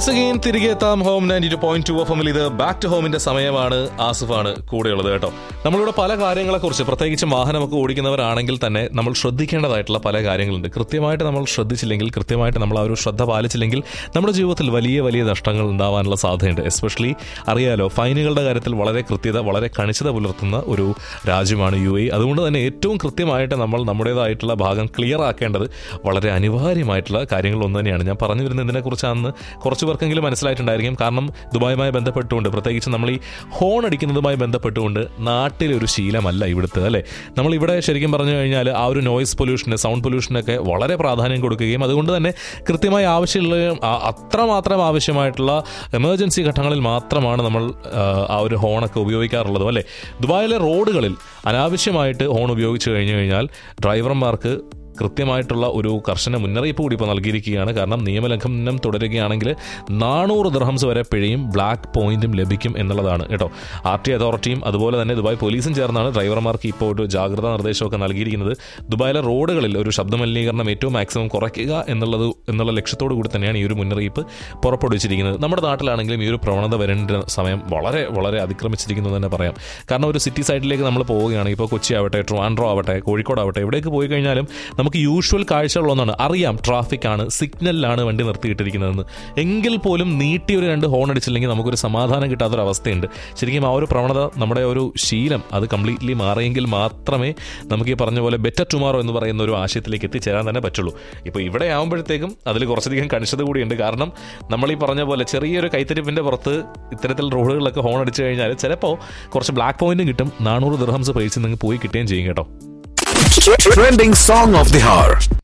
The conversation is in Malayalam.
വൺസ് അഗെയിൻ തിരികെ എത്താം home ninety two point two F എമ്മിൽ ഇത് ബാക്ക് ടു ഹോമിന്റെ സമയമാണ് ആസിഫാണ് കൂടെയുള്ളത് കേട്ടോ നമ്മളിവിടെ പല കാര്യങ്ങളെക്കുറിച്ച് പ്രത്യേകിച്ച് വാഹനമൊക്കെ ഓടിക്കുന്നവരാണെങ്കിൽ തന്നെ നമ്മൾ ശ്രദ്ധിക്കേണ്ടതായിട്ടുള്ള പല കാര്യങ്ങളുണ്ട് കൃത്യമായിട്ട് നമ്മൾ ശ്രദ്ധിച്ചില്ലെങ്കിൽ കൃത്യമായിട്ട് നമ്മൾ ആ ഒരു ശ്രദ്ധ പാലിച്ചില്ലെങ്കിൽ നമ്മുടെ ജീവിതത്തിൽ വലിയ വലിയ നഷ്ടങ്ങൾ ഉണ്ടാവാനുള്ള സാധ്യതയുണ്ട് എസ്പെഷ്യലി അറിയാലോ ഫൈനുകളുടെ കാര്യത്തിൽ വളരെ കൃത്യത വളരെ കണിശത പുലർത്തുന്ന ഒരു രാജ്യമാണ് യു എ അതുകൊണ്ട് തന്നെ ഏറ്റവും കൃത്യമായിട്ട് നമ്മൾ നമ്മുടേതായിട്ടുള്ള ഭാഗം ക്ലിയർ ആക്കേണ്ടത് വളരെ അനിവാര്യമായിട്ടുള്ള കാര്യങ്ങളൊന്നു തന്നെയാണ് ഞാൻ പറഞ്ഞു വരുന്നത് ഇതിനെക്കുറിച്ചാണെന്ന് കുറച്ച് പേർക്കെങ്കിലും മനസ്സിലായിട്ടുണ്ടായിരിക്കും കാരണം ദുബായുമായി ബന്ധപ്പെട്ടുകൊണ്ട് പ്രത്യേകിച്ച് നമ്മൾ ഈ ഹോൺ അടിക്കുന്നതുമായി ബന്ധപ്പെട്ടുകൊണ്ട് നാട്ടിലെ ഒരു ശീലമല്ല ഇവിടുത്തെ അല്ലേ നമ്മൾ ഇവിടെ ശരിക്കും പറഞ്ഞു കഴിഞ്ഞാൽ ആ ഒരു നോയിസ് പൊല്യൂഷന് സൗണ്ട് പൊല്യൂഷനൊക്കെ വളരെ പ്രാധാന്യം കൊടുക്കുകയും അതുകൊണ്ട് തന്നെ കൃത്യമായി ആവശ്യമുള്ള ആ- അത്രമാത്രം ആവശ്യമായിട്ടുള്ള എമർജൻസി ഘട്ടങ്ങളിൽ മാത്രമാണ് നമ്മൾ ആ, ആ ഒരു ഹോണൊക്കെ ഉപയോഗിക്കാറുള്ളത് അല്ലേ ദുബായിലെ റോഡുകളിൽ അനാവശ്യമായിട്ട് ഹോൺ ഉപയോഗിച്ച് കഴിഞ്ഞു കഴിഞ്ഞാൽ ഡ്രൈവർമാർക്ക് കൃത്യമായിട്ടുള്ള ഒരു കർശന മുന്നറിയിപ്പ് കൂടി ഇപ്പോൾ നൽകിയിരിക്കുകയാണ് കാരണം നിയമലംഘനം തുടരുകയാണെങ്കിൽ നാനൂറ് ദിർഹംസ് വരെ പിഴയും ബ്ലാക്ക് പോയിന്റും ലഭിക്കും എന്നുള്ളതാണ് കേട്ടോ ആർ ടി അതോറിറ്റിയും അതുപോലെ തന്നെ ദുബായ് പോലീസും ചേർന്നാണ് ഡ്രൈവർമാർക്ക് ഇപ്പോൾ ഒരു ജാഗ്രതാ നിർദ്ദേശമൊക്കെ നൽകിയിരിക്കുന്നത് ദുബായിലെ റോഡുകളിൽ ഒരു ശബ്ദ മലിനീകരണം ഏറ്റവും മാക്സിമം കുറയ്ക്കുക എന്നുള്ളത് എന്നുള്ള ലക്ഷ്യത്തോടു കൂടി തന്നെയാണ് ഈ ഒരു മുന്നറിയിപ്പ് പുറപ്പെടുവിച്ചിരിക്കുന്നത് നമ്മുടെ നാട്ടിലാണെങ്കിലും ഈ ഒരു പ്രവണത വരേണ്ട സമയം വളരെ വളരെ അതിക്രമിച്ചിരിക്കുന്നു എന്ന് തന്നെ പറയാം കാരണം ഒരു സിറ്റി സൈഡിലേക്ക് നമ്മൾ പോവുകയാണെങ്കിൽ ഇപ്പോൾ കൊച്ചി ആവട്ടെ ട്രിവാൻഡ്രോ ആവട്ടെ കോഴിക്കോട് ആവട്ടെ എവിടേക്ക് പോയി കഴിഞ്ഞാലും നമുക്ക് യൂഷ്വൽ കാഴ്ചകളൊന്നാണ് അറിയാം ട്രാഫിക് ആണ് സിഗ്നലിലാണ് വണ്ടി നിർത്തിയിട്ടിരിക്കുന്നതെന്ന് എങ്കിൽ പോലും നീട്ടി ഒരു രണ്ട് ഹോൺ അടിച്ചില്ലെങ്കിൽ നമുക്കൊരു സമാധാനം കിട്ടാത്തൊരവസ്ഥയുണ്ട് ശരിക്കും ആ ഒരു പ്രവണത നമ്മുടെ ഒരു ശീലം അത് കംപ്ലീറ്റ്ലി മാറിയെങ്കിൽ മാത്രമേ നമുക്ക് ഈ പറഞ്ഞ പോലെ ബെറ്റർ ടുമാറോ എന്ന് പറയുന്ന ഒരു ആശയത്തിലേക്ക് എത്തിച്ചേരാൻ തന്നെ പറ്റുള്ളൂ ഇപ്പോൾ ഇവിടെ ആകുമ്പോഴത്തേക്കും അതിൽ കുറച്ചധികം കണിശത കൂടിയുണ്ട് കാരണം നമ്മൾ ഈ പറഞ്ഞ പോലെ ചെറിയൊരു കൈത്തരിപ്പിന്റെ പുറത്ത് ഇത്തരത്തിൽ റോഡുകളിലൊക്കെ ഹോൺ അടിച്ചു കഴിഞ്ഞാൽ ചിലപ്പോൾ കുറച്ച് ബ്ലാക്ക് പോയിന്റും കിട്ടും നാനൂറ് ദിർഹംസ് പൈസ നിങ്ങൾക്ക് പോയി കിട്ടുകയും ചെയ്യും കേട്ടോ Trending song of the hour.